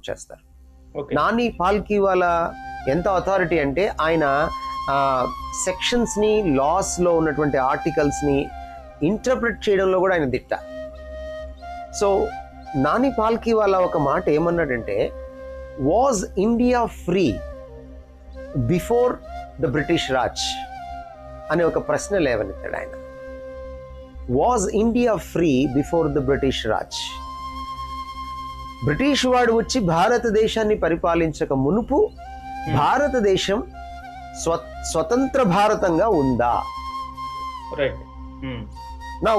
చేస్తారు ఓకే నాని పాల్కీవాల ఎంత అథారిటీ అంటే ఆయన సెక్షన్స్ ని లాస్ లో ఉన్నటువంటి ఆర్టికల్స్ ని ఇంటర్ప్రిట్ చేయడంలో కూడా ఆయన దిట్ట సో నాని పాల్కీవాల ఒక మాట ఏమన్నాడంటే was India free before the British Raj అనే ఒక ప్రశ్న లేవనెత్తాడు ఆయన was India free before the British Raj British వాడు వచ్చి భారతదేశాన్ని పరిపాలించక మునుపు భారతదేశం స్వ స్వతంత్ర భారతంగా ఉందా రైట్ నా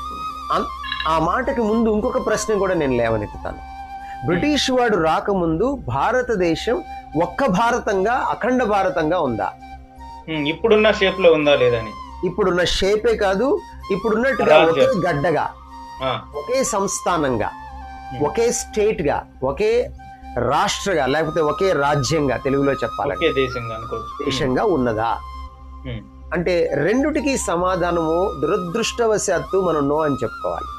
ఆ మాటకి ముందు ఇంకొక ప్రశ్న కూడా నేను లేవనెత్తుతాను బ్రిటిష్ వాడు రాకముందు భారతదేశం ఒక్క భారతంగా అఖండ భారతంగా ఉందా ఇప్పుడున్న షేప్ లో ఉందా లేదని ఇప్పుడున్న షేపే కాదు ఇప్పుడున్నట్టుగా రాజ్యం. ఒకే గడ్డగా ఆ, ఒకే సంస్థానంగా Hmm. ఒకే స్టేట్ గా ఒకే రాష్ట్రగా లేకపోతే ఒకే రాజ్యంగా తెలుగులో చెప్పాలంటే ఒకే దేశంగా అనుకోవచ్చు దేశంగా ఉన్నదా ఉమ్, అంటే రెండుటికి సమాధానము దురదృష్టవశాత్తు మనం నో అని చెప్పుకోవాలి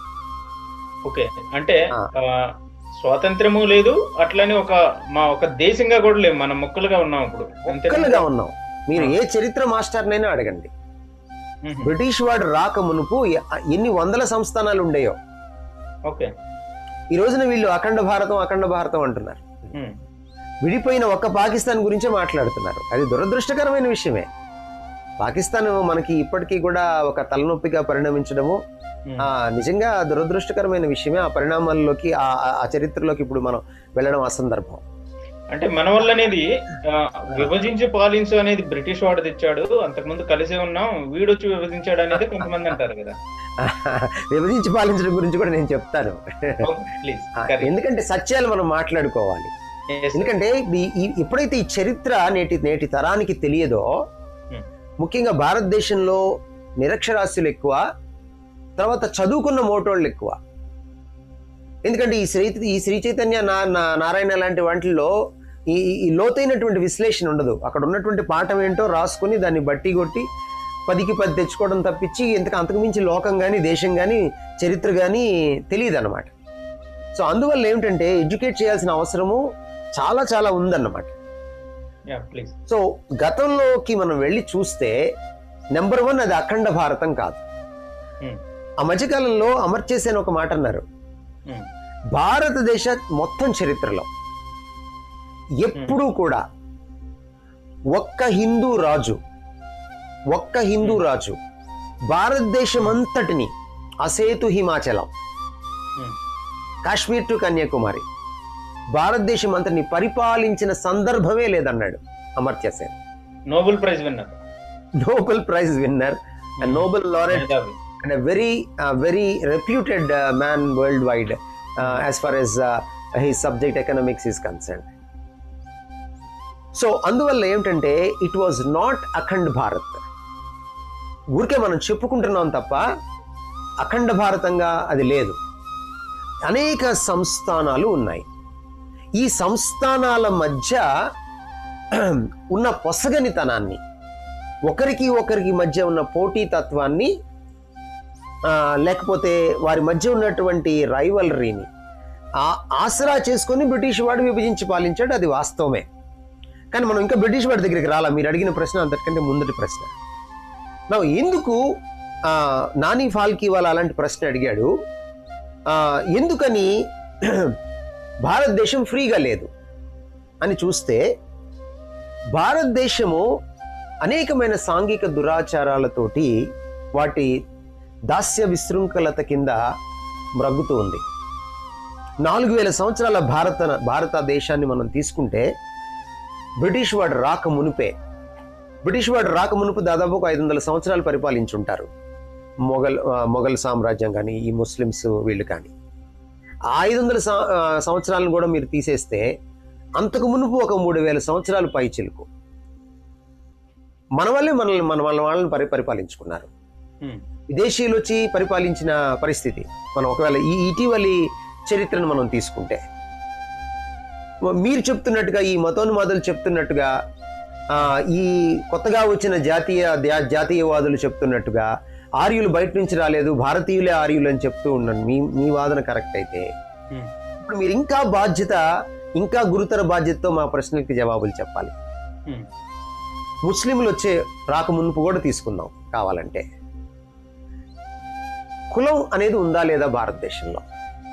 ఓకే అంటే ఆ. ఆ, స్వాతంత్రము లేదు అట్లనే ఒక మా ఒక దేశంగా కూడా లేవు మనం మొక్కలుగా ఉన్నాం ఇప్పుడు అంతే ఒక్కలుగా ఉన్నాం మీరు ఏ చరిత్ర మాస్టర్నైనా అడగండి బ్రిటిష్ వాడు రాక మునుపు ఎ- ఎన్ని వందల సంస్థానాలు ఉండేయో ఓకే ఈ రోజున వీళ్ళు అఖండ భారతం అఖండ భారతం అంటున్నారు ఉమ్, విడిపోయిన ఒక్క పాకిస్తాన్ గురించే మాట్లాడుతున్నారు అది దురదృష్టకరమైన విషయమే పాకిస్తాన్ మనకి ఇప్పటికీ కూడా ఒక తలనొప్పిగా పరిణమించడము ఉమ్. ఆ నిజంగా దురదృష్టకరమైన విషయమే ఆ పరిణామాల్లోకి ఆ ఆ- ఆ చరిత్రలోకి ఇప్పుడు మనం వెళ్ళడం అసందర్భం అంటే మన వల్ల అనేది ఆ, విభజించి పాలించు అనేది బ్రిటిష్ వాడు తెచ్చాడు అంతకుముందు కలిసే ఉన్నాం వీడొచ్చి విభజించాడు అనేది కొంతమంది అంటారు కదా విభజించి పాలించడం గురించి కూడా నేను చెప్తాను ప్లీజ్ ఆ, ఎందుకంటే సత్యాలు మనం మాట్లాడుకోవాలి ఎందుకంటే ఈ- ఈ- ఎప్పుడైతే ఈ చరిత్ర నేటి నేటి తరానికి తెలియదో Hmm. ముఖ్యంగా భారతదేశంలో నిరక్షరాస్యులు ఎక్కువ తర్వాత చదువుకున్న మోటోళ్ళు ఎక్కువ ఎందుకంటే ఈ శ్రీ ఈ శ్రీ చైతన్య నా- నా- నారాయణ లాంటి వాటిల్లో ఈ ఈ- ఈ లోతైనటువంటి విశ్లేషణ ఉండదు అక్కడ ఉన్నటువంటి పాఠం ఏంటో రాసుకుని దాన్ని బట్టి కొట్టి పదికి పది తెచ్చుకోవడం తప్పించి ఇంతకు అంతకు మించి లోకం కానీ దేశం కానీ చరిత్ర కానీ తెలియదు అనమాట సో అందువల్ల ఏమిటంటే ఎడ్యుకేట్ చేయాల్సిన అవసరము చాలా చాలా ఉందన్నమాట ప్లీజ్ సో గతంలోకి మనం వెళ్ళి చూస్తే నెంబర్ వన్ అది అఖండ భారతం కాదు Hmm. ఆ మధ్యకాలంలో అమర్త్య సేన్ ఒక మాట అన్నారు భారతదేశ మొత్తం చరిత్రలో ఎప్పుడూ కూడా ఒక్క హిందూ రాజు ఒక్క హిందూ రాజు భారతదేశం అంతటిని అసేతు హిమాచలం కాశ్మీర్ టు కన్యాకుమారి భారతదేశం అంతటిని పరిపాలించిన సందర్భమే లేదన్నాడు Amartya Sen Nobel prize winner Nobel prize winner Nobel laureate మేధావి and a very uh, very reputed uh, man worldwide uh, as far as uh, his subject economics is concerned so అందువల్ల ఏమిటంటే it was not Akhand Bharat ఊరికే మనం చెప్పుకుంటున్నాం తప్ప అఖండ భారతంగా అది లేదు అనేక సంస్థానాలు ఉన్నాయి ఈ సంస్థానాల మధ్య ఉన్న పొసగనితనాన్ని ఒకరికి ఒకరికి మధ్య ఉన్న పోటీతత్వాన్ని ఆ, లేకపోతే వారి మధ్య ఉన్నటువంటి రైవలరీని ఆసరా చేసుకొని బ్రిటిష్ వాడు విభజించి పాలించాడు అది వాస్తవమే కానీ మనం ఇంకా బ్రిటిష్ వాడి దగ్గరికి రాలా మీరు అడిగిన ప్రశ్న అంతటికంటే ముందటి ప్రశ్న నా ఎందుకు ఆ, నాని ఫాల్కి వాళ్ళ అలాంటి ప్రశ్న అడిగాడు ఆ, ఎందుకని భారతదేశం ఫ్రీగా లేదు అని చూస్తే భారతదేశము అనేకమైన సాంఘిక దురాచారాలతోటి వాటి దాస్య విశృంఖలత కింద మ్రగ్గుతూ ఉంది నాలుగు వేల సంవత్సరాల భారత భారతదేశాన్ని మనం తీసుకుంటే బ్రిటిష్ వాడు రాక మునిపే బ్రిటిష్ వాడు రాక మునుపు దాదాపు ఒక ఐదు వందల సంవత్సరాలు పరిపాలించుంటారు మొఘల్ ఆ, మొఘల్ సామ్రాజ్యం కానీ ఈ ముస్లిమ్స్ వీళ్ళు కానీ ఆ ఐదు వందల సం- ఆ, సంవత్సరాలను కూడా మీరు తీసేస్తే అంతకు మునుపు ఒక మూడు వేల సంవత్సరాలు పై చిలుకు మన వల్లే మనల్ని మన వాళ్ళ వాళ్ళని పరి పరిపాలించుకున్నారు విదేశీయులు వచ్చి పరిపాలించిన పరిస్థితి మనం ఒకవేళ ఈ ఇటీవలి చరిత్రను మనం తీసుకుంటే మీరు చెప్తున్నట్టుగా ఈ మతోన్మాదులు చెప్తున్నట్టుగా ఆ, ఈ కొత్తగా వచ్చిన జాతీయ ధ్యా- జాతీయవాదులు చెప్తున్నట్టుగా ఆర్యులు బయట నుంచి రాలేదు భారతీయులే ఆర్యులు అని చెప్తూ ఉన్నాను మీ మీ వాదన కరెక్ట్ అయితే ఇప్పుడు మీరు ఇంకా బాధ్యత ఇంకా గురుతర బాధ్యతతో మా ప్రశ్నలకి జవాబులు చెప్పాలి ఉమ్, ముస్లింలు వచ్చే రాకమునుపు కూడా తీసుకుందాం కావాలంటే కులం అనేది ఉందా లేదా భారతదేశంలో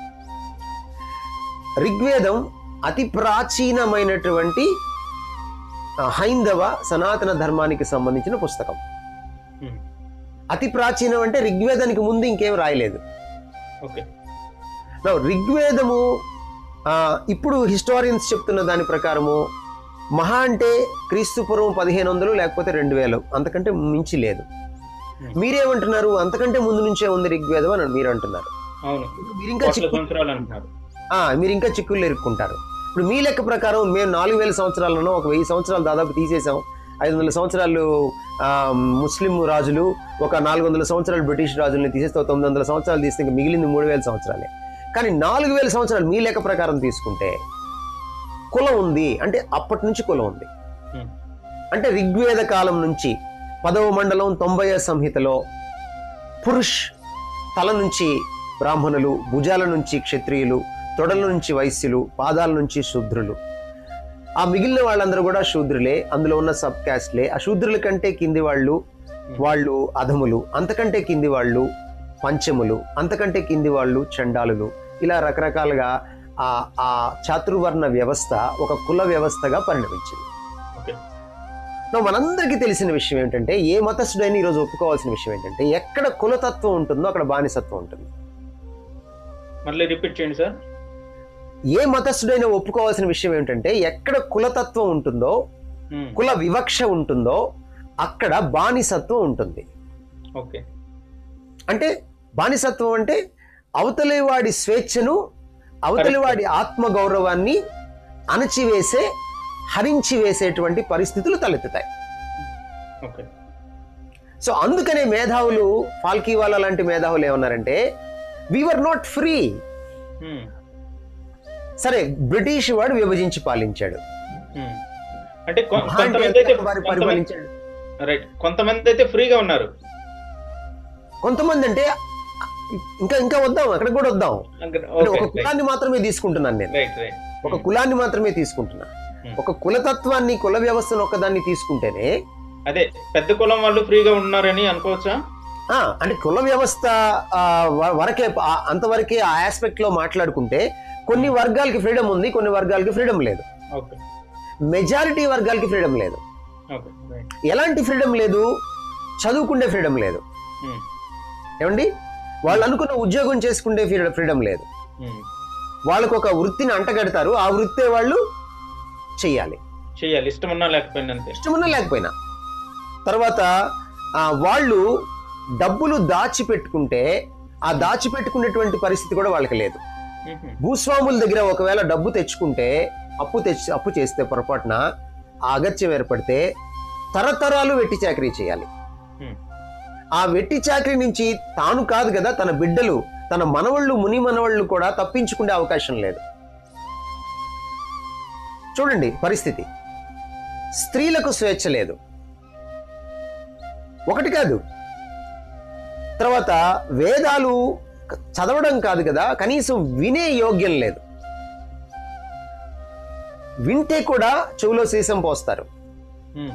ఋగ్వేదం అతి ప్రాచీనమైనటువంటి ఆ, హైందవ సనాతన ధర్మానికి సంబంధించిన పుస్తకం ఉమ్, అతి ప్రాచీనం అంటే ఋగ్వేదానికి ముందు ఇంకేం రాయలేదు ఓకే Now, ఋగ్వేదము ఆ, ఇప్పుడు హిస్టారియన్స్ చెప్తున్న దాని ప్రకారము మహా అంటే క్రీస్తు పూర్వం పదిహేను వందలు లేకపోతే రెండు వేలు అంతకంటే మించి లేదు మీరేమంటున్నారు అంతకంటే ముందు నుంచే ఉంది ఋగ్వేదం అని మీరు అంటున్నారు అవును మీరు ఇంకా కోట్ల చిక్కు సంవత్సరాలు అంటున్నారు ఆ, మీరు ఇంకా చిక్కులు ఇరుక్కుంటారు ఇప్పుడు మీ లెక్క ప్రకారం మేము నాలుగు వేల సంవత్సరాలను ఒక వెయ్యి సంవత్సరాలు దాదాపు తీసేసాం ఐదు వందల సంవత్సరాలు ఆ, ముస్లిం రాజులు ఒక నాలుగు వందల సంవత్సరాలు బ్రిటిష్ రాజుల్ని తీసేస్తే ఒక తొమ్మిది వందల సంవత్సరాలు తీస్తే ఇంకా మిగిలింది మూడు వేల సంవత్సరాలే కానీ నాలుగు వేల సంవత్సరాలు మీ లెక్క ప్రకారం తీసుకుంటే కులం ఉంది అంటే అప్పటి నుంచి కులం ఉంది ఉమ్, అంటే ఋగ్వేద కాలం నుంచి పదవ మండలం తొంభై సంహితలో పురుష్ తల నుంచి బ్రాహ్మణులు భుజాల నుంచి క్షత్రియులు తొడల నుంచి వైశ్యులు పాదాల నుంచి శూద్రులు ఆ మిగిలిన వాళ్ళందరూ కూడా శూద్రులే అందులో ఉన్న సబ్ క్యాస్ట్లే ఆ శూద్రుల కంటే కింది వాళ్ళు వాళ్ళు అధములు అంతకంటే కింది వాళ్ళు పంచములు అంతకంటే కింది వాళ్ళు చండాలులు ఇలా రకరకాలుగా ఆ ఆ చాతుర్వర్ణ వ్యవస్థ ఒక కుల వ్యవస్థగా పరిణమించింది ఓకే నా మనందరికీ తెలిసిన విషయం ఏంటంటే ఏ మతస్థుడైనా ఈరోజు ఒప్పుకోవాల్సిన విషయం ఏంటంటే ఎక్కడ కులతత్వం ఉంటుందో అక్కడ బానిసత్వం ఉంటుంది మళ్ళీ రిపీట్ చేయండి సార్ ఏ మతస్థుడైనా ఒప్పుకోవాల్సిన విషయం ఏంటంటే ఎక్కడ కులతత్వం ఉంటుందో ఉమ్, కుల వివక్ష ఉంటుందో అక్కడ బానిసత్వం ఉంటుంది ఓకే అంటే బానిసత్వం అంటే అవతలి వాడి స్వేచ్ఛను అవతలి వాడి ఆత్మ గౌరవాన్ని అణచివేసే హరించి వేసేటువంటి పరిస్థితులు తలెత్తుతాయి ఓకే సో అందుకనే మేధావులు ఫాల్కీవాలా లాంటి మేధావులు ఏమన్నారంటే వీఆర్ నాట్ ఫ్రీ ఉమ్, సరే బ్రిటిష్ వాడు విభజించి పాలించాడు ఉమ్. అంటే కొ- మహా అంటే కొంతమంది అయితే ఎంత వారు కొంతమంది పరిపాలించాడు రైట్ కొంతమంది అయితే ఫ్రీగా ఉన్నారు కొంతమంది అంటే ఇంకా ఇంకా వద్దాం అక్కడ కూడా వద్దాం అంటే ఓకే ఒక కులాన్ని మాత్రమే తీసుకుంటున్నాను నేను రైట్ రైట్ ఒక కులాన్ని మాత్రమే తీసుకుంటున్నా ఒక కులతత్వాన్ని కుల వ్యవస్థను ఒకదాన్ని తీసుకుంటేనే అదే పెద్ద కులం వాళ్ళు ఫ్రీగా ఉన్నారని అనుకోవచ్చా ఆ, అంటే కుల వ్యవస్థ ఆ, వ- వరకే ఆ, అంతవరకే ఆ ఆస్పెక్ట్ లో మాట్లాడుకుంటే కొన్ని వర్గాలకి ఫ్రీడమ్ ఉంది కొన్ని వర్గాలకి ఫ్రీడమ్ లేదు ఓకే మెజారిటీ వర్గాలకి ఫ్రీడమ్ లేదు ఓకే రైట్ ఎలాంటి ఫ్రీడమ్ లేదు చదువుకుండే ఫ్రీడమ్ లేదు ఉమ్, ఏమండి వాళ్ళు అనుకున్న ఉద్యోగం చేసుకుంటే ఫ్రీడమ్ ఫ్రీడమ్ లేదు ఉమ్. వాళ్ళకు ఒక వృత్తిని అంటగడతారు ఆ వృత్తే వాళ్ళు చెయ్యాలి చెయ్యాలి ఇష్టం ఉన్నా లేకపోయినా అంతే ఇష్టమున్నా లేకపోయినా తర్వాత ఆ, వాళ్ళు డబ్బులు దాచిపెట్టుకుంటే ఆ దాచిపెట్టుకునేటువంటి పరిస్థితి కూడా వాళ్ళకి లేదు ఉహు, భూస్వాముల దగ్గర ఒకవేళ డబ్బు తెచ్చుకుంటే అప్పు తెచ్చి అప్పు చేస్తే పొరపాటున ఆ అగత్యం ఏర్పడితే తరతరాలు వెట్టి చాకరీ చేయాలి ఉమ్, ఆ వెట్టి చాకరీ నుంచి తాను కాదు కదా తన బిడ్డలు తన మనవళ్ళు ముని మనవళ్ళు కూడా తప్పించుకునే అవకాశం లేదు చూడండి పరిస్థితి స్త్రీలకు స్వేచ్ఛ లేదు ఒకటి కాదు తర్వాత వేదాలు క- చదవడం కాదు కదా కనీసం వినే యోగ్యం లేదు వింటే కూడా చెవులో సీసం పోస్తారు ఉమ్,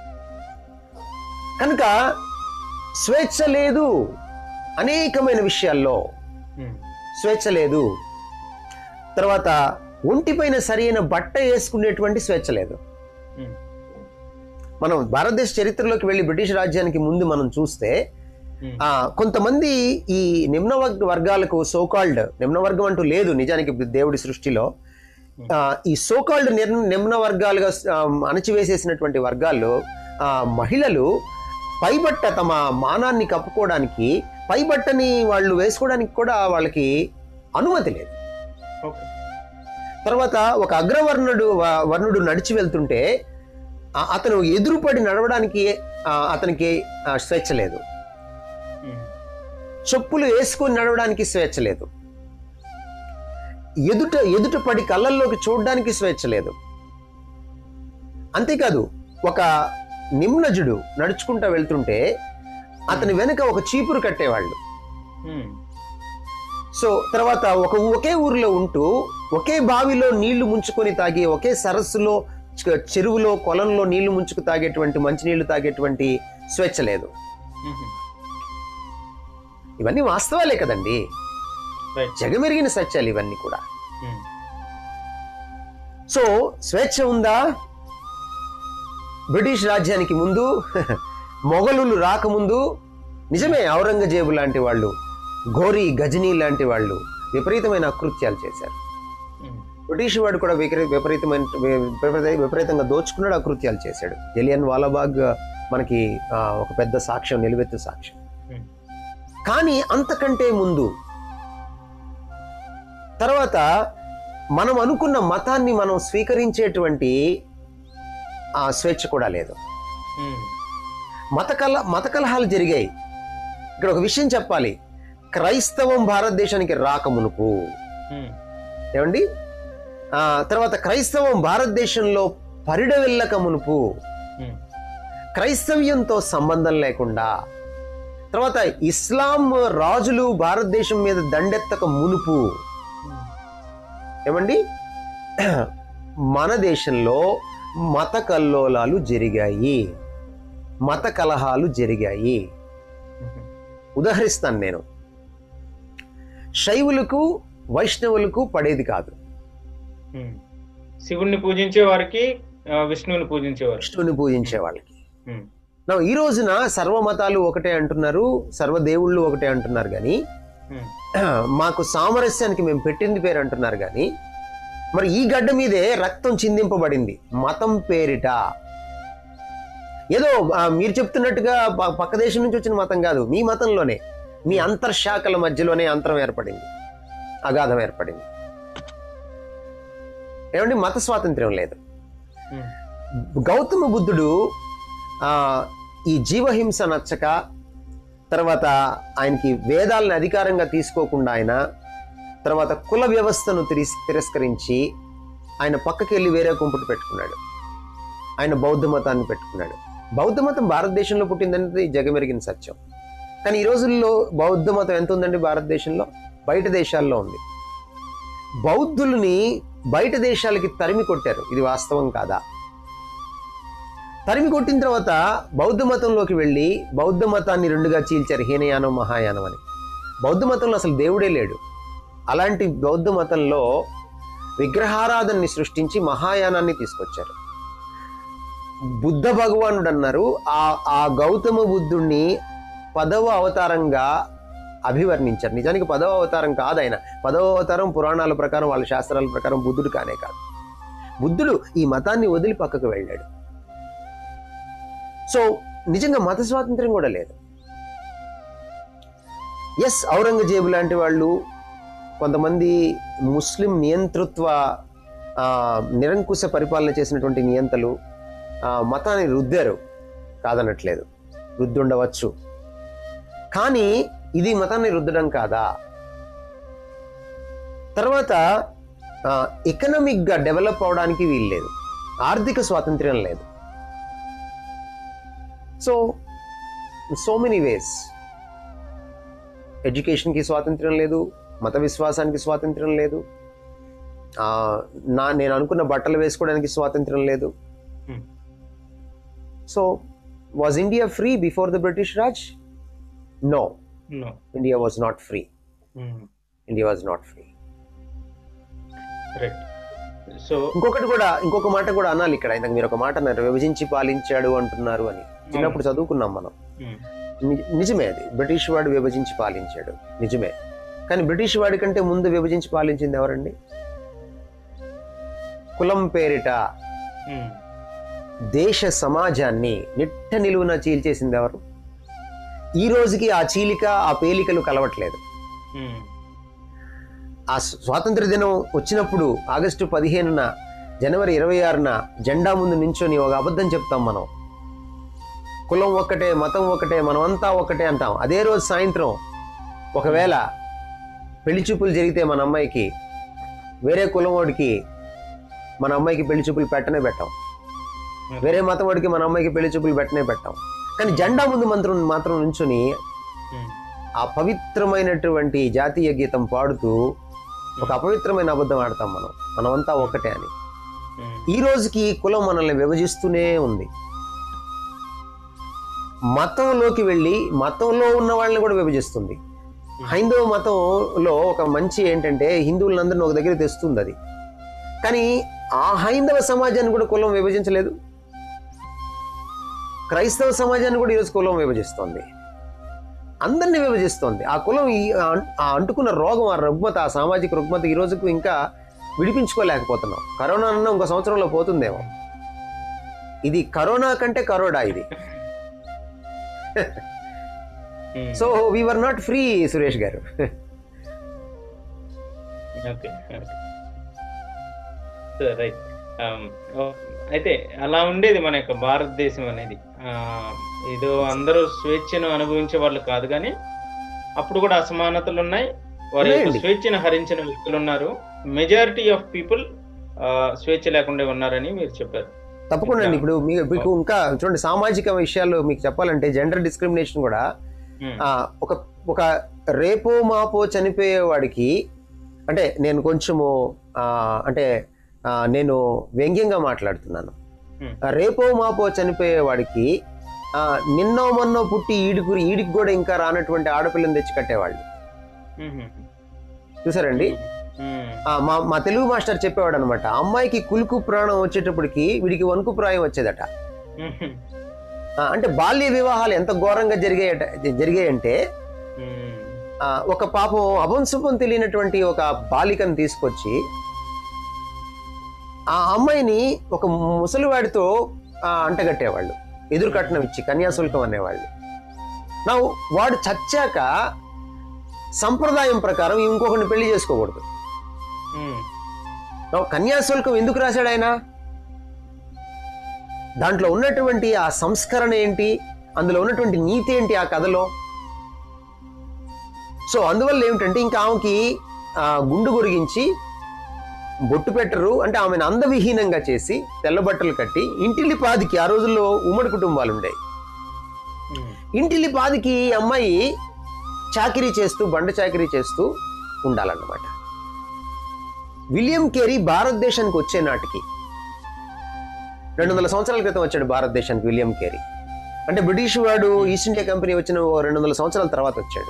కనుక స్వేచ్ఛ లేదు అనేకమైన విషయాల్లో ఉమ్, స్వేచ్ఛ లేదు తర్వాత ఒంటిపైన సరైన బట్ట వేసుకునేటువంటి స్వేచ్ఛ లేదు ఉమ్, మనం భారతదేశ చరిత్రలోకి వెళ్ళి బ్రిటిష్ రాజ్యానికి ముందు మనం చూస్తే ఉమ్, ఆ, కొంతమంది ఈ నిమ్న వర్గ వర్గాలకు సోకాల్డ్ నిమ్న వర్గం అంటూ లేదు నిజానికి దేవుడి సృష్టిలో ఆ, ఈ సోకాల్డ్ నిమ్న వర్గాలుగా ఆ, అణచివేసేసినటువంటి వర్గాల్లో ఆ, మహిళలు పైబట్ట తమ మానాన్ని కప్పుకోవడానికి పైబట్టని వాళ్ళు వేసుకోవడానికి కూడా వాళ్ళకి అనుమతి లేదు ఓకే తర్వాత ఒక అగ్రవర్ణుడు వ- వర్ణుడు నడిచి వెళ్తుంటే ఆ- అతను ఎదురుపడి నడవడానికి ఆ, అతనికి ఆ, స్వేచ్ఛ లేదు ఉమ్, చెప్పులు వేసుకొని నడవడానికి స్వేచ్ఛ లేదు ఎదుట ఎదుట పడి కళ్ళల్లోకి చూడడానికి స్వేచ్ఛ లేదు అంతేకాదు ఒక నిమ్నజుడు నడుచుకుంటా వెళ్తుంటే అతని వెనుక ఒక చీపురు కట్టేవాళ్ళు ఉమ్, సో తర్వాత ఒక ఒకే ఊరిలో ఉంటూ ఒకే బావిలో నీళ్లు ముంచుకొని తాగి ఒకే సరస్సులో చె- చెరువులో కొలంలో నీళ్లు ముంచుకు తాగేటువంటి మంచినీళ్లు తాగేటువంటి స్వేచ్ఛ లేదు మ్మ్. ఇవన్నీ వాస్తవాలే కదండి రైట్ జగమెరిగిన సత్యాలు ఇవన్నీ కూడా మ్మ్. సో స్వేచ్ఛ ఉందా బ్రిటిష్ రాజ్యానికి ముందు మొఘలులు రాకముందు నిజమే ఔరంగజేబు లాంటి వాళ్ళు ఘోరీ గజనీ లాంటి వాళ్ళు విపరీతమైన అకృత్యాలు చేశారు మ్మ్. బ్రిటిష్ వాడు కూడా విపరీ- విపరీతమైన విపరీత- విపరీతంగా దోచుకున్నాడు అకృత్యాలు చేశాడు జలియన్ వాలాబాగ్ మనకి ఆ, ఒక పెద్ద సాక్ష్యం నిలువెత్తు సాక్ష్యం మ్మ్. కానీ అంతకంటే ముందు తర్వాత మనం అనుకున్న మతాన్ని మనం స్వీకరించేటువంటి ఆ స్వేచ్ఛ కూడా లేదు మ్మ్. మత కల మత కలహాలు జరిగాయి ఇక్కడ ఒక విషయం చెప్పాలి క్రైస్తవం భారతదేశానికి రాకమునుపు మ్మ్. ఏమండి ఆ, తర్వాత క్రైస్తవం భారతదేశంలో పరిడవెళ్ళక మునుపు మ్మ్. క్రైస్తవ్యంతో సంబంధం లేకుండా తర్వాత ఇస్లాం రాజులు భారతదేశం మీద దండెత్తక మునుపు మ్మ్. ఏమండి మన దేశంలో మత కల్లోలాలు జరిగాయి మత కలహాలు జరిగాయి మ్మ్. ఉదాహరిస్తాను నేను శైవులకు వైష్ణవులకు పడేది కాదు మ్మ్. శివుణ్ణి పూజించే వారికి ఆ, విష్ణువుని పూజించేవారు విష్ణువుని పూజించే వాళ్ళకి మ్మ్. నా ఈ రోజున సర్వ మతాలు ఒకటే అంటున్నారు సర్వ దేవుళ్ళు ఒకటే అంటున్నారు కానీ మ్మ్. మాకు సామరస్యానికి మేము పెట్టింది పేరు అంటున్నారు కానీ మరి ఈ గడ్డ మీదే రక్తం చిందింపబడింది మతం పేరిట ఏదో ఆ, మీరు చెప్తున్నట్టుగా ప- పక్క దేశం నుంచి వచ్చిన మతం కాదు మీ మతంలోనే మీ అంతర్శాఖల మధ్యలోనే అంతరం ఏర్పడింది అగాధం ఏర్పడింది ఏమండి మత స్వాతంత్ర్యం లేదు మ్మ్. గౌతమ బుద్ధుడు ఆ, ఈ జీవహింస నచ్చక తర్వాత ఆయనకి వేదాలను అధికారంగా తీసుకోకుండా ఆయన తర్వాత కుల వ్యవస్థను తిరిస్ తిరస్కరించి ఆయన పక్కకి వెళ్ళి వేరే కుంపుటి పెట్టుకున్నాడు ఆయన బౌద్ధ మతాన్ని పెట్టుకున్నాడు బౌద్ధ మతం భారతదేశంలో పుట్టిందనేది జగమెరిగిన సత్యం కానీ ఈ రోజుల్లో బౌద్ధ మతం ఎంత ఉందండి భారతదేశంలో బయట దేశాల్లో ఉంది బౌద్ధుల్ని బయట దేశాలకి తరిమి కొట్టారు ఇది వాస్తవం కాదా తరిమి కొట్టిన తర్వాత బౌద్ధ మతంలోకి వెళ్ళి బౌద్ధ మతాన్ని రెండుగా చీల్చారు హీనయానం మహాయానం అని బౌద్ధ మతంలో అసలు దేవుడే లేడు అలాంటి బౌద్ధ మతంలో విగ్రహారాధనని సృష్టించి మహాయానాన్ని తీసుకొచ్చారు బుద్ధ భగవానుడు అన్నారు ఆ ఆ గౌతమ బుద్ధుణ్ణి పదవ అవతారంగా అభివర్ణించారు నిజానికి పదవ అవతారం కాదు ఆయన పదవ అవతారం పురాణాల ప్రకారం వాళ్ళ శాస్త్రాల ప్రకారం బుద్ధుడు కానే కాదు బుద్ధుడు ఈ మతాన్ని వదిలి పక్కకు వెళ్ళాడు సో నిజంగా మత స్వాతంత్రం కూడా లేదు ఎస్ ఔరంగజేబు లాంటి వాళ్ళు కొంతమంది ముస్లిం నియంతృత్వ ఆ, నిరంకుశ పరిపాలన చేసినటువంటి నియంతలు ఆ, మతాన్ని రుద్దారు కాదనట్లేదు రుద్దుండవచ్చు కానీ ఇది మతాన్ని రుద్దడం కాదా తర్వాత ఎకనామిక్గా డెవలప్ అవడానికి వీలు లేదు ఆర్థిక స్వాతంత్ర్యం లేదు సో సో మెనీ వేస్ ఎడ్యుకేషన్కి స్వాతంత్ర్యం లేదు మత విశ్వాసానికి స్వాతంత్ర్యం లేదు ఆ, నా నేను అనుకున్న బట్టలు వేసుకోవడానికి స్వాతంత్ర్యం లేదు Hmm. So was India free before the British Raj no No. India was not free hmm. India was not free right so ఇంకొకటి కూడా ఇంకొక మాట కూడా అనాలి ఇక్కడ ఇందాక మీరు ఒక మాట అన్నారు విభజించి పాలించాడు అంటున్నారు అని చిన్నప్పుడు చదువుకున్నాం మనం మ్మ్. ని- నిజమే అది బ్రిటిష్ వాడు విభజించి పాలించాడు నిజమే కానీ బ్రిటిష్ వాడి కంటే ముందు విభజించి పాలించింది ఎవరండి కులం పేరిట మ్మ్. దేశ సమాజాన్ని నిట్ట నిలువున చీల్చేసింది ఎవరు ఈ రోజుకి ఆ చీలిక ఆ పేలికలు కలవట్లేదు మ్మ్. ఆ స్వాతంత్ర దినం వచ్చినప్పుడు ఆగస్టు పదిహేనున జనవరి ఇరవై ఆరున జెండా ముందు నించొని ఒక అబద్ధం చెప్తాం మనం కులం ఒక్కటే మతం ఒకటే మనమంతా ఒకటే అంటాం అదే రోజు సాయంత్రం ఒకవేళ పెళ్లి చూపులు జరిగితే మన అమ్మాయికి వేరే కులం వాడికి మన అమ్మాయికి పెళ్లి చూపులు పెట్టనే పెట్టాం వేరే మతం వాడికి మన అమ్మాయికి పెళ్లి చూపులు పెట్టనే పెట్టాం కానీ జెండా ముందు మంత్రం మాత్రం నుంచుని మ్మ్. ఆ పవిత్రమైనటువంటి జాతీయ గీతం పాడుతూ ఒక అపవిత్రమైన అబద్ధం ఆడతాం మనం మనమంతా ఒకటే అని ఉమ్, ఈ రోజుకి ఈ కులం మనల్ని విభజిస్తూనే ఉంది మతంలోకి వెళ్ళి మతంలో ఉన్న వాళ్ళని కూడా విభజిస్తుంది హైందవ మతంలో ఒక మంచి ఏంటంటే హిందువులందరినీ ఒక దగ్గర తెస్తుంది అది కానీ ఆ హైందవ సమాజాన్ని కూడా కులం విభజించలేదు క్రైస్తవ సమాజాన్ని కూడా ఈరోజు కులం విభజిస్తోంది అందరినీ విభజిస్తోంది ఆ కులం ఈ ఆ అం- ఆ అంటుకున్న రోగం ఆ రుగ్మత ఆ సామాజిక రుగ్మత ఈ రోజుకు ఇంకా విడిపించుకోలేకపోతున్నాం కరోనా అన్న ఇంకో సంవత్సరంలో పోతుందేమో ఇది కరోనా కంటే కరోడా ఇది um, so we are not free Suresh గారు ఓకే రైట్ అయితే అలా ఉండేది మన యొక్క భారతదేశం అనేది ఆ, ఏదో అందరూ స్వేచ్ఛను అనుభవించే వాళ్ళు కాదు కానీ అప్పుడు కూడా అసమానతలు ఉన్నాయి వారి యొక్క ఉన్నాయండి. స్వేచ్ఛను హరించిన వ్యక్తులు ఉన్నారు మెజారిటీ ఆఫ్ పీపుల్ స్వేచ్ఛ లేకుండా ఉన్నారని మీరు చెప్పారు తప్పకుండా అండి ఇప్పుడు మీ- మీకు ఇంకా చూడండి సామాజిక విషయాలు మీకు చెప్పాలంటే జెండర్ డిస్క్రిమినేషన్ కూడా ఉమ్, ఆ, ఒక ఒక రేపో మాపో చనిపోయేవాడికి అంటే నేను కొంచెము ఆ, అంటే ఆ, నేను వ్యంగ్యంగా మాట్లాడుతున్నాను Hmm. ఆ, రేపో మాపో చనిపోయేవాడికి ఆ, నిన్నో మొన్నో పుట్టి ఈడికి ఈడికి కూడా ఇంకా రానటువంటి ఆడపిల్లని తెచ్చి కట్టేవాళ్ళు ఉమ్, చూసారండి ఉమ్, ఆ, మా మా తెలుగు మాస్టర్ చెప్పేవాడు అనమాట అమ్మాయికి కులుకు ప్రాణం వచ్చేటప్పటికి వీడికి వణుకు ప్రాయం వచ్చేదట ఉమ్, ఆ, అంటే బాల్య వివాహాలు ఎంత ఘోరంగా జరిగాయట జరిగాయంటే ఉమ్, ఆ, ఒక పాపం అభంశుభం తెలియనటువంటి ఒక బాలికను తీసుకొచ్చి ఆ అమ్మాయిని ఒక ముసలివాడితో ఆ, అంటగట్టేవాళ్ళు ఎదురు కట్నం ఇచ్చి కన్యాశుల్కం అనేవాళ్ళు నా వాడు చచ్చాక సంప్రదాయం ప్రకారం ఇంకొకరిని పెళ్లి చేసుకోకూడదు ఉమ్, నా కన్యాశుల్కం ఎందుకు రాశాడు ఆయన దాంట్లో ఉన్నటువంటి ఆ సంస్కరణ ఏంటి అందులో ఉన్నటువంటి నీతి ఏంటి ఆ కథలో సో అందువల్ల ఏమిటంటే ఇంకా ఆమెకి ఆ, గుండు గొరిగించి బొట్టు పెట్టరు అంటే ఆమెను అందవిహీనంగా చేసి తెల్లబట్టలు కట్టి ఇంటిల్లి పాదికి ఆ రోజుల్లో ఉమ్మడి కుటుంబాలు ఉండేవి ఉమ్, ఇంటిల్లి పాదికి ఈ అమ్మాయి చాకిరీ చేస్తూ బండ చాకిరీ చేస్తూ ఉండాలన్నమాట విలియం కేరీ భారతదేశానికి వచ్చే నాటికి రెండు వందల సంవత్సరాల క్రితం వచ్చాడు భారతదేశానికి విలియం కేరీ అంటే బ్రిటిష్ వాడు ఈస్ట్ ఇండియా కంపెనీ వచ్చిన ఓ రెండు వందల సంవత్సరాల తర్వాత వచ్చాడు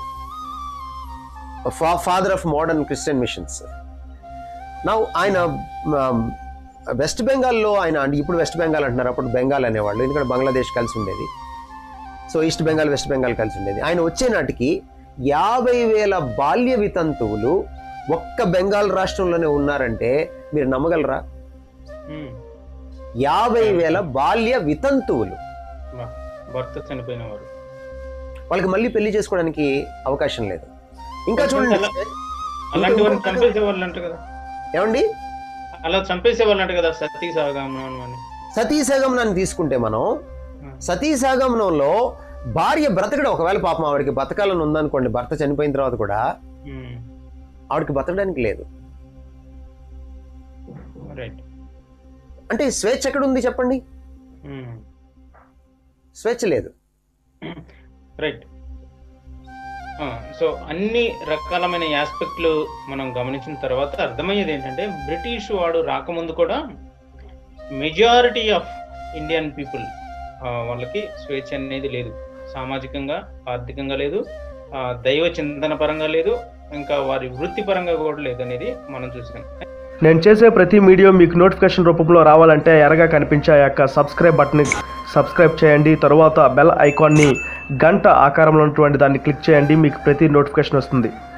father of modern Christian missions నా ఆయన మ, వెస్ట్ బెంగాల్లో ఆయన అంటే ఇప్పుడు వెస్ట్ బెంగాల్ అంటున్నారు అప్పుడు బెంగాల్ అనేవాళ్ళు ఎందుకంటే బంగ్లాదేశ్ కలిసి ఉండేది so East Bengal West Bengal కలిసి ఉండేది ఆయన వచ్చే నాటికి యాభై వేల బాల్య వితంతువులు ఒక్క బెంగాల్ రాష్ట్రంలోనే ఉన్నారంటే మీరు నమ్మగలరా ఉమ్. యాభై వేల బాల్య వితంతువులు బా, భర్త చనిపోయిన వారు వాళ్ళకి మళ్ళీ పెళ్లి చేసుకోవడానికి అవకాశం లేదు ఇంకా చూడండి అలాంటి వారిని చంపేసే వాళ్ళు అంట కదా ఏమండి అలా చంపేసే వాళ్ళు అంట కదా సతీ సాగమనం అని సతీ సగమనాన్ని తీసుకుంటే మనం సతీ సగమనంలో భార్య బ్రతకడం ఒకవేళ పాపం ఆవిడకి బతకాలని ఉందనుకోండి భర్త చనిపోయిన తర్వాత కూడా ఉమ్, ఆవిడకి బతకడానికి లేదు రైట్ అంటే స్వేచ్ఛ ఎక్కడ ఉంది చెప్పండి ఉమ్, స్వేచ్ఛ లేదు రైట్ ఆ, సో అన్ని రకాలమైన ఆస్పెక్ట్లు మనం గమనించిన తర్వాత అర్థమయ్యేది ఏంటంటే బ్రిటిష్ వాడు రాకముందు కూడా మెజారిటీ ఆఫ్ ఇండియన్ పీపుల్ వాళ్ళకి స్వేచ్ఛ అనేది లేదు సామాజికంగా ఆర్థికంగా లేదు ఆ, దైవ చింతన పరంగా లేదు ఇంకా వారి వృత్తి పరంగా కూడా లేదు అనేది మనం చూసాం నేను చేసే ప్రతి వీడియో మీకు నోటిఫికేషన్ రూపంలో రావాలంటే ఎరగా కనిపించే ఆ యొక్క సబ్స్క్రైబ్ బటన్ని సబ్స్క్రైబ్ చేయండి తరువాత బెల్ ఐకాన్ని గంట ఆకారంలో ఉన్నటువంటి దాన్ని క్లిక్ చేయండి మీకు ప్రతి నోటిఫికేషన్ వస్తుంది